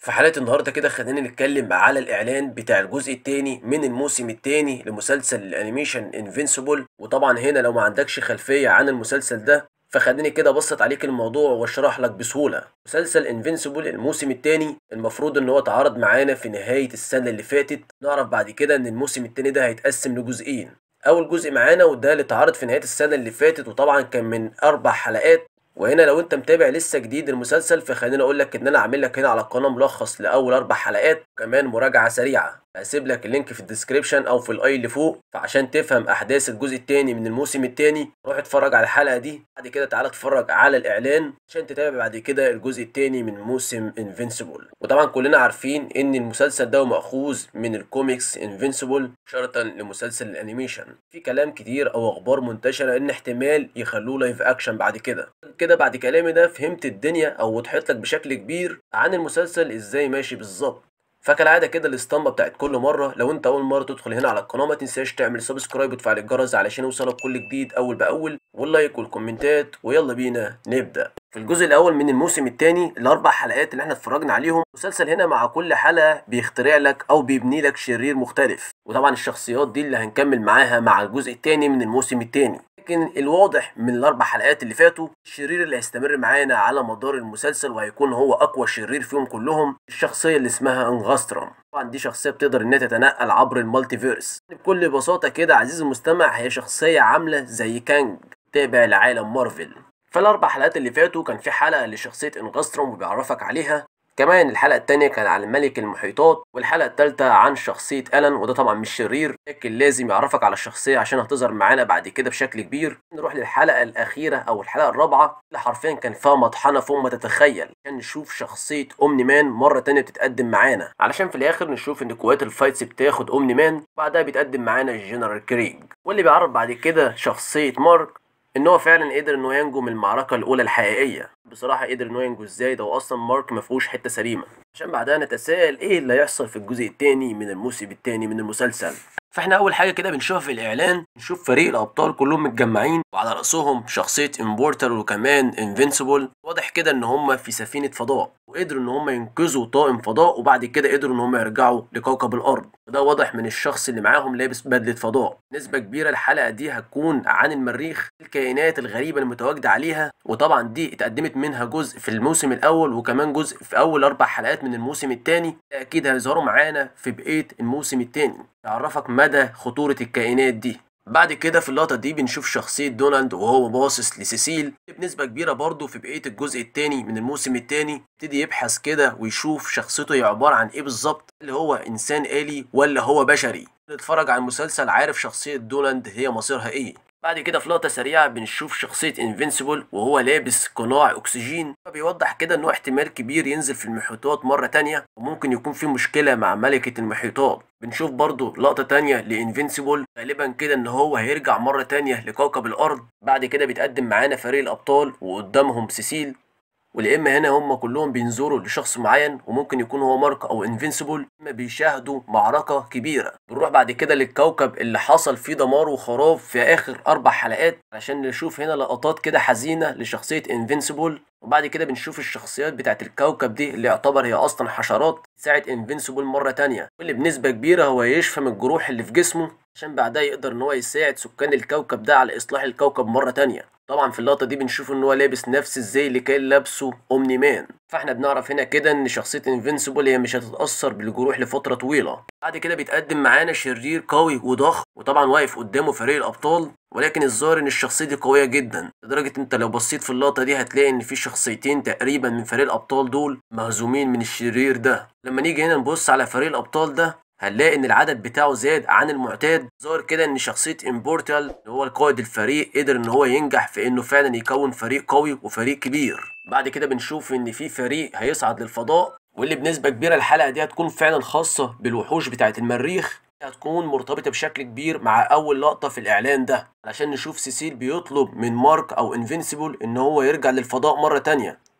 في حلقة النهاردة كده خلينا نتكلم على الإعلان بتاع الجزء التاني من الموسم التاني لمسلسل الأنيميشن انفينسيبل وطبعا هنا لو ما عندكش خلفية عن المسلسل ده فخليني كده بسط عليك الموضوع واشرح لك بسهولة مسلسل انفينسيبل الموسم التاني المفروض ان هو اتعرض معانا في نهاية السنة اللي فاتت نعرف بعد كده ان الموسم التاني ده هيتقسم لجزئين اول جزء معانا وده اللي اتعرض في نهاية السنة اللي فاتت وطبعا كان من اربع حلقات وهنا لو انت متابع لسه جديد المسلسل فخليني اقول لك ان انا عامل لك هنا على القناه ملخص لاول اربع حلقات وكمان مراجعه سريعه هسيب لك اللينك في الديسكريبشن او في الاي اللي فوق فعشان تفهم احداث الجزء الثاني من الموسم الثاني روح اتفرج على الحلقه دي بعد كده تعالى اتفرج على الاعلان عشان تتابع بعد كده الجزء الثاني من موسم انفينسيبل وطبعا كلنا عارفين ان المسلسل ده مأخوذ من الكوميكس انفينسيبل شرطا لمسلسل الانيميشن في كلام كتير او اخبار منتشره ان احتمال يخلوه لايف اكشن بعد كده كده بعد كلامي ده فهمت الدنيا او وضحت لك بشكل كبير عن المسلسل ازاي ماشي بالظبط فكالعاده كده الاسطمبه بتاعت كل مره لو انت اول مره تدخل هنا على القناه ما تنساش تعمل سبسكرايب وتفعل الجرس علشان يوصلك كل جديد اول باول واللايك والكومنتات ويلا بينا نبدا في الجزء الاول من الموسم الثاني الاربع حلقات اللي احنا اتفرجنا عليهم المسلسل هنا مع كل حلقه بيخترع لك او بيبني لك شرير مختلف وطبعا الشخصيات دي اللي هنكمل معاها مع الجزء الثاني من الموسم الثاني لكن الواضح من الاربع حلقات اللي فاتوا الشرير اللي هيستمر معانا على مدار المسلسل وهيكون هو اقوى شرير فيهم كلهم الشخصيه اللي اسمها انغاسترام طبعا دي شخصيه بتقدر انها تتنقل عبر المالتيفيرس بكل بساطه كده عزيزي المستمع هي شخصيه عامله زي كانج تابع لعالم مارفل فالاربع حلقات اللي فاتوا كان في حلقه لشخصيه انغاستروم وبيعرفك عليها كمان الحلقة التانية كان عن ملك المحيطات والحلقة التالتة عن شخصية ألان وده طبعا مش شرير لكن لازم يعرفك على الشخصية عشان هتظهر معانا بعد كده بشكل كبير نروح للحلقة الأخيرة أو الحلقة الرابعة اللي حرفيا كان فيها مطحنة فوق ما تتخيل عشان نشوف شخصية أومني مان مرة تانية بتتقدم معانا علشان في الآخر نشوف إن قوات الفايتس بتاخد أومني مان وبعدها بيتقدم معانا الجنرال كريج واللي بيعرف بعد كده شخصية مارك ان هو فعلا قدر انه ينجو من المعركه الاولى الحقيقيه بصراحه قدر انه ينجو ازاي ده واصلا مارك ما فيهوش حته سليمه عشان بعدها نتساءل ايه اللي هيحصل في الجزء الثاني من الموسم الثاني من المسلسل فاحنا اول حاجه كده بنشوفها في الاعلان نشوف فريق الابطال كلهم متجمعين وعلى راسهم شخصيه امبورتر وكمان انفينسيبل واضح كده ان هم في سفينه فضاء وقدروا ان هم ينقذوا طاقم فضاء وبعد كده قدروا ان هم يرجعوا لكوكب الارض وده واضح من الشخص اللي معاهم لابس بدله فضاء نسبه كبيره الحلقه دي هتكون عن المريخ الكائنات الغريبه المتواجده عليها وطبعا دي اتقدمت منها جزء في الموسم الاول وكمان جزء في اول اربع حلقات من الموسم الثاني اكيد هيظهروا معانا في بقيه الموسم الثاني يعرفك مدى خطوره الكائنات دي بعد كده في اللقطة دي بنشوف شخصية دونالد وهو باصص لسيسيل بنسبة كبيرة برضه في بقية الجزء التاني من الموسم التاني يبتدي يبحث كده ويشوف شخصيته هي عبارة عن ايه بالظبط اللي هو انسان آلي ولا هو بشري نتفرج على المسلسل عارف شخصية دونالد هي مصيرها ايه بعد كده في لقطة سريعة بنشوف شخصية انفينسيبل وهو لابس قناع اكسجين فبيوضح كده انه احتمال كبير ينزل في المحيطات مرة تانية وممكن يكون في مشكلة مع ملكة المحيطات بنشوف برضو لقطة تانية لانفينسيبل غالبا كده ان هو هيرجع مرة تانية لكوكب الارض بعد كده بيتقدم معانا فريق الابطال وقدامهم سيسيل والاما هنا هم كلهم بينظروا لشخص معين وممكن يكون هو مارك او انفينسيبل اما بيشاهدوا معركه كبيره بنروح بعد كده للكوكب اللي حصل فيه دمار وخراب في اخر اربع حلقات عشان نشوف هنا لقطات كده حزينه لشخصيه انفينسيبل وبعد كده بنشوف الشخصيات بتاعت الكوكب دي اللي يعتبر هي اصلا حشرات تساعد انفينسيبل مره تانية واللي بنسبه كبيره هو يشفى من الجروح اللي في جسمه عشان بعدها يقدر ان هو يساعد سكان الكوكب ده على اصلاح الكوكب مره تانية طبعا في اللقطه دي بنشوف ان هو لابس نفس الزي اللي كان لابسه اومني مان فاحنا بنعرف هنا كده ان شخصيه انفينسيبل هي مش هتتاثر بالجروح لفتره طويله بعد كده بيتقدم معانا شرير قوي وضخم وطبعا واقف قدامه فريق الابطال ولكن الظاهر ان الشخصيه دي قويه جدا لدرجه انت لو بصيت في اللقطه دي هتلاقي ان في شخصيتين تقريبا من فريق الابطال دول مهزومين من الشرير ده لما نيجي هنا نبص على فريق الابطال ده هنلاقي ان العدد بتاعه زاد عن المعتاد ظاهر كده ان شخصيه امبورتال اللي هو القائد الفريق قدر ان هو ينجح في انه فعلا يكون فريق قوي وفريق كبير بعد كده بنشوف ان في فريق هيصعد للفضاء واللي بنسبه كبيره الحلقه دي هتكون فعلا خاصه بالوحوش بتاعه المريخ هتكون مرتبطه بشكل كبير مع اول لقطه في الاعلان ده علشان نشوف سيسيل بيطلب من مارك او انفينسيبل ان هو يرجع للفضاء مره تانية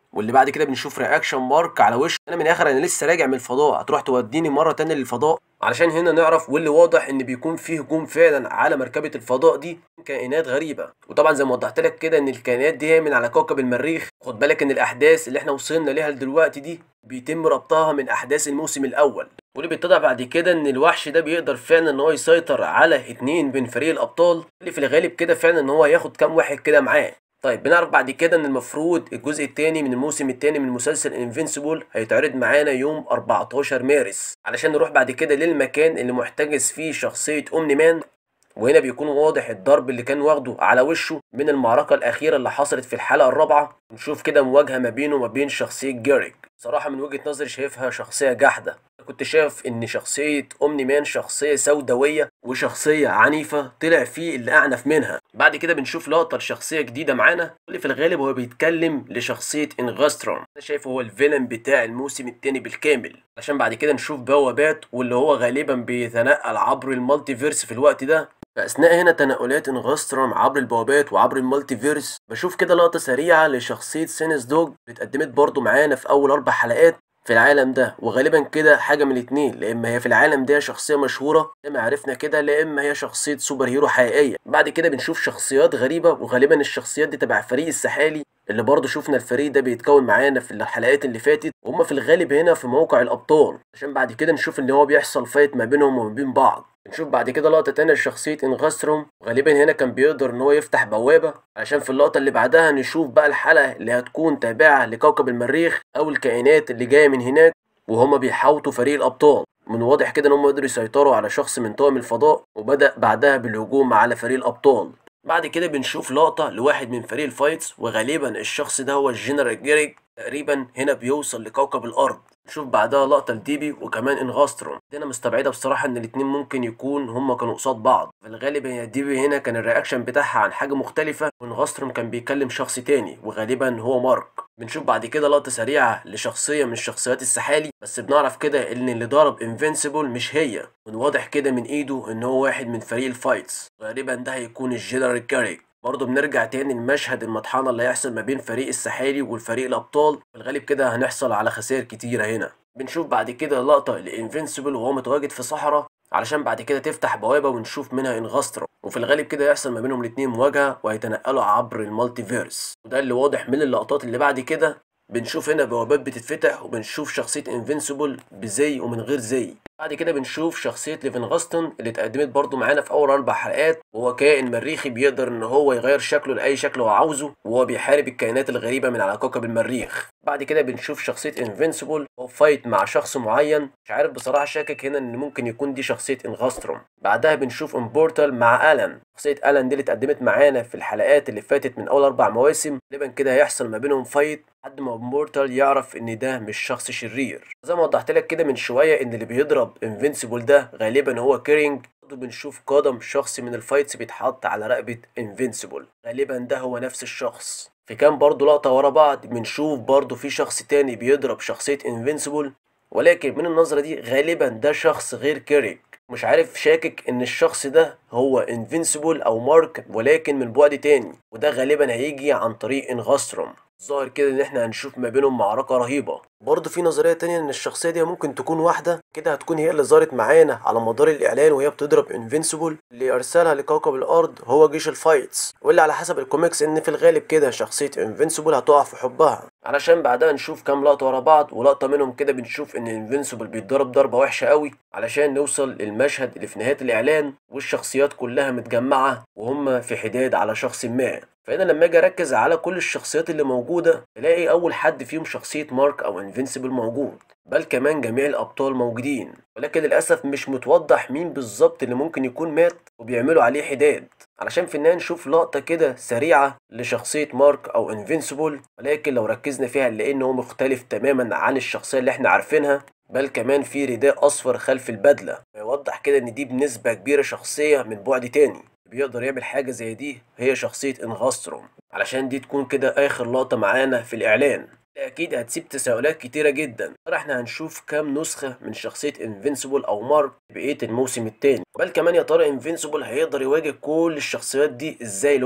واللي بعد كده بنشوف رياكشن مارك على وشه انا من الاخر انا لسه راجع من الفضاء هتروح توديني مره تانية للفضاء علشان هنا نعرف واللي واضح ان بيكون فيه هجوم فعلا على مركبه الفضاء دي كائنات غريبه وطبعا زي ما وضحت لك كده ان الكائنات دي هي من على كوكب المريخ خد بالك ان الاحداث اللي احنا وصلنا ليها دلوقتي دي بيتم ربطها من احداث الموسم الاول واللي بيتضح بعد كده ان الوحش ده بيقدر فعلا ان هو يسيطر على اتنين من فريق الابطال اللي في الغالب كده فعلا ان هو ياخد كام واحد كده معاه طيب بنعرف بعد كده ان المفروض الجزء الثاني من الموسم الثاني من مسلسل انفينسيبل هيتعرض معانا يوم 14 مارس علشان نروح بعد كده للمكان اللي محتجز فيه شخصية اومني مان وهنا بيكون واضح الضرب اللي كان واخده على وشه من المعركة الأخيرة اللي حصلت في الحلقة الرابعة نشوف كده مواجهة ما بينه وما بين شخصية جيريك صراحة من وجهة نظري شايفها شخصية جحدة كنت شايف ان شخصية اومني مان شخصية سوداوية وشخصية عنيفة طلع فيه اللي اعنف منها بعد كده بنشوف لقطة لشخصية جديدة معانا واللي في الغالب هو بيتكلم لشخصية انغاستروم انا شايفه هو الفيلن بتاع الموسم التاني بالكامل عشان بعد كده نشوف بوابات واللي هو غالبا بيتنقل عبر المالتيفيرس في الوقت ده فأثناء هنا تنقلات انغسترم عبر البوابات وعبر المالتيفيرس بشوف كده لقطة سريعة لشخصية سينس دوج اللي اتقدمت برضو معانا في أول أربع حلقات في العالم ده وغالبا كده حاجة من الاتنين لا إما هي في العالم ده شخصية مشهورة زي ما عرفنا كده لا إما هي شخصية سوبر هيرو حقيقية بعد كده بنشوف شخصيات غريبة وغالبا الشخصيات دي تبع فريق السحالي اللي برضه شفنا الفريق ده بيتكون معانا في الحلقات اللي فاتت وهم في الغالب هنا في موقع الأبطال عشان بعد كده نشوف إن هو بيحصل فايت ما بينهم وما بين بعض نشوف بعد كده لقطة تانية لشخصية انغستروم غالبا هنا كان بيقدر ان هو يفتح بوابة عشان في اللقطة اللي بعدها نشوف بقى الحلقة اللي هتكون تابعة لكوكب المريخ او الكائنات اللي جاية من هناك وهما بيحاوطوا فريق الابطال من واضح كده ان هم قدروا يسيطروا على شخص من طاقم الفضاء وبدأ بعدها بالهجوم على فريق الابطال بعد كده بنشوف لقطة لواحد من فريق الفايتس وغالبا الشخص ده هو الجنرال جيريك تقريبا هنا بيوصل لكوكب الارض نشوف بعدها لقطة لديبي وكمان انغاستروم دي انا مستبعدة بصراحة ان الاتنين ممكن يكون هما كانوا قصاد بعض في الغالب هي ديبي هنا كان الرياكشن بتاعها عن حاجة مختلفة وانغاستروم كان بيكلم شخص تاني وغالبا هو مارك بنشوف بعد كده لقطة سريعة لشخصية من شخصيات السحالي بس بنعرف كده ان اللي ضرب انفينسيبل مش هي من واضح كده من ايده ان هو واحد من فريق الفايتس غالبا ده هيكون الجنرال كاريك برضه بنرجع تاني المشهد المطحنة اللي هيحصل ما بين فريق السحالي والفريق الأبطال في الغالب كده هنحصل على خسائر كتيرة هنا بنشوف بعد كده لقطة لإنفينسيبل وهو متواجد في صحراء علشان بعد كده تفتح بوابة ونشوف منها انغسترا وفي الغالب كده يحصل ما بينهم الاتنين مواجهة وهيتنقلوا عبر المالتيفيرس وده اللي واضح من اللقطات اللي بعد كده بنشوف هنا بوابات بتتفتح وبنشوف شخصية انفينسيبل بزي ومن غير زي بعد كده بنشوف شخصية ليفنغاستون اللي اتقدمت برضو معانا في أول أربع حلقات وهو كائن مريخي بيقدر إن هو يغير شكله لأي شكل هو عاوزه وهو بيحارب الكائنات الغريبة من على كوكب المريخ بعد كده بنشوف شخصية انفينسيبل هو فايت مع شخص معين مش عارف بصراحة شاكك هنا إن ممكن يكون دي شخصية انغاستروم بعدها بنشوف امبورتال مع ألان شخصية ألان دي اللي اتقدمت معانا في الحلقات اللي فاتت من أول أربع مواسم غالبا كده هيحصل ما بينهم فايت لحد ما امبورتال يعرف إن ده مش شخص شرير زي ما وضحت لك كده من شوية إن اللي بيضرب انفينسيبل ده غالبا هو كيرينج برضه بنشوف قدم شخص من الفايتس بيتحط على رقبة انفينسيبل غالبا ده هو نفس الشخص في كام برضه لقطة ورا بعض بنشوف برضه في شخص تاني بيضرب شخصية انفينسيبل ولكن من النظرة دي غالبا ده شخص غير كيريك مش عارف شاكك ان الشخص ده هو انفينسيبل او مارك ولكن من بعد تاني وده غالبا هيجي عن طريق انغاستروم ظاهر كده ان احنا هنشوف ما بينهم معركة رهيبة برضه في نظرية تانية ان الشخصية دي ممكن تكون واحدة كده هتكون هي اللي ظهرت معانا على مدار الاعلان وهي بتضرب انفينسيبل اللي ارسلها لكوكب الارض هو جيش الفايتس واللي على حسب الكوميكس ان في الغالب كده شخصية انفينسيبل هتقع في حبها علشان بعدها نشوف كام لقطة ورا بعض ولقطة منهم كده بنشوف ان انفينسيبل بيتضرب ضربة وحشة قوي علشان نوصل للمشهد اللي في نهاية الاعلان والشخصيات كلها متجمعة وهم في حداد على شخص ما فانا لما اجي اركز على كل الشخصيات اللي موجوده الاقي اول حد فيهم شخصيه مارك او انفينسيبل موجود بل كمان جميع الابطال موجودين ولكن للاسف مش متوضح مين بالظبط اللي ممكن يكون مات وبيعملوا عليه حداد علشان في النهايه نشوف لقطه كده سريعه لشخصيه مارك او انفينسيبل ولكن لو ركزنا فيها هنلاقي ان هو مختلف تماما عن الشخصيه اللي احنا عارفينها بل كمان في رداء اصفر خلف البدله ويوضح كده ان دي بنسبه كبيره شخصيه من بعد تاني بيقدر يعمل حاجة زي دي هي شخصية انغاستروم علشان دي تكون كده آخر لقطة معانا في الإعلان أكيد هتسيب تساؤلات كتيرة جدا ترى احنا هنشوف كام نسخة من شخصية انفينسيبل أو مارك بقية الموسم التاني بل كمان يا ترى انفينسيبل هيقدر يواجه كل الشخصيات دي ازاي لوحده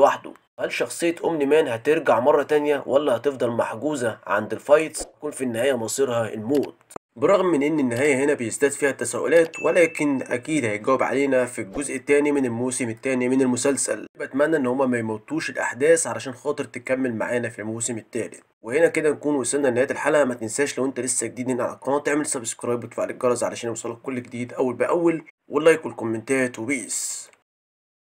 هل شخصية أومني مان هترجع مرة تانية ولا هتفضل محجوزة عند الفايتس يكون في النهاية مصيرها الموت بالرغم من ان النهاية هنا بيزداد فيها التساؤلات ولكن اكيد هيجاوب علينا في الجزء الثاني من الموسم الثاني من المسلسل بتمنى ان هما ما يموتوش الاحداث علشان خاطر تكمل معانا في الموسم الثالث وهنا كده نكون وصلنا لنهاية الحلقة ما تنساش لو انت لسه جديد هنا على القناة تعمل سبسكرايب وتفعل الجرس علشان يوصلك كل جديد اول باول واللايك والكومنتات وبيس